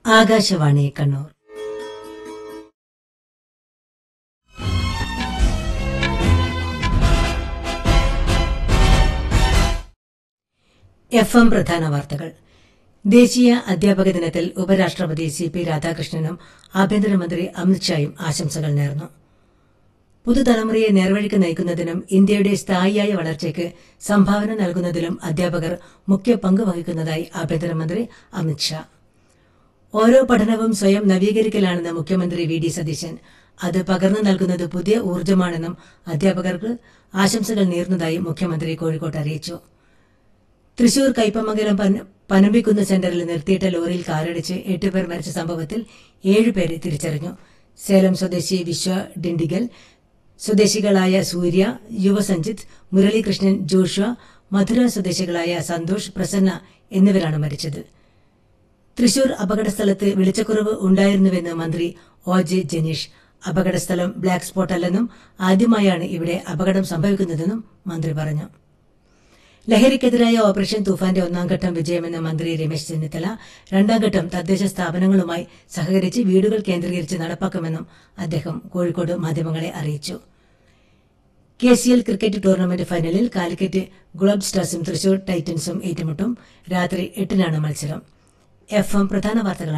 Akashvani Kannur F M പ്രധാന വാർത്തകൾ ദേശീയ അധ്യാപക ദിനത്തിൽ ഉപരാഷ്ട്രപതി സി പി രാധാകൃഷ്ണനും ആഭ്യന്തരമന്ത്രി അമിത്ഷായും ആശംസകൾ നേർന്നു പുതുതലമുറയെ നേർവഴിക്ക് നയിക്കുന്നതിനും ഇന്ത്യയുടെ സ്ഥായിയായ വളർച്ചയ്ക്ക് സംഭാവന നൽകുന്നതിലും അധ്യാപകർ മുഖ്യ പങ്ക് വഹിക്കുന്നതായി ആഭ്യന്തരമന്ത്രി അമിത്ഷാ ഓരോ പഠനവും സ്വയം നവീകരിക്കലാണെന്ന് മുഖ്യമന്ത്രി വി ഡി സതീശൻ അത് പകർന്നു നൽകുന്നത് പുതിയ ഊർജ്ജമാണെന്നും അധ്യാപകർക്ക് ആശംസകൾ നേർന്നതായി മുഖ്യമന്ത്രി കോഴിക്കോട്ട് അറിയിച്ചു തൃശൂർ കയ്പമംഗലം പന- പനമ്പിക്കുന്ന് സെന്ററിൽ നിർത്തിയിട്ട ലോറിയിൽ കാറിടിച്ച് എട്ടുപേർ മരിച്ച സംഭവത്തിൽ ഏഴുപേരെ തിരിച്ചറിഞ്ഞു സേലം സ്വദേശി വിശ്വ ഡിണ്ടിഗൽ സ്വദേശികളായ സൂര്യ യുവസഞ്ജിത്ത് മുരളീകൃഷ്ണൻ ജോഷുവ മധുര സ്വദേശികളായ സന്തോഷ് പ്രസന്ന എന്നിവരാണ് മരിച്ചത് തൃശൂർ അപകടസ്ഥലത്ത് വെളിച്ചക്കുറവ് ഉണ്ടായിരുന്നുവെന്ന് മന്ത്രി ഒ ജെ ജനീഷ് അപകടസ്ഥലം ബ്ലാക്ക് സ്പോട്ട് അല്ലെന്നും ആദ്യമായാണ് ഇവിടെ അപകടം സംഭവിക്കുന്നതെന്നും മന്ത്രി പറഞ്ഞു ലഹരിക്കെതിരായ ഓപ്പറേഷൻ തൂഫാന്റെ ഒന്നാം ഘട്ടം വിജയമെന്ന മന്ത്രി രമേശ് ചെന്നിത്തല രണ്ടാം ഘട്ടം തദ്ദേശ സ്ഥാപനങ്ങളുമായി സഹകരിച്ച് വീടുകൾ കേന്ദ്രീകരിച്ച് നടപ്പാക്കുമെന്നും അദ്ദേഹം കോഴിക്കോട് മാധ്യമങ്ങളെ അറിയിച്ചു K C L cricket tournament ഫൈനലിൽ കാലിക്കറ്റ് ഗുളബ് സ്റ്റാർസും തൃശൂർ ടൈറ്റൻസും ഏറ്റുമുട്ടും രാത്രി എട്ടിനാണ് മത്സരം എഫ് എം പ്രധാന വാർത്തകൾ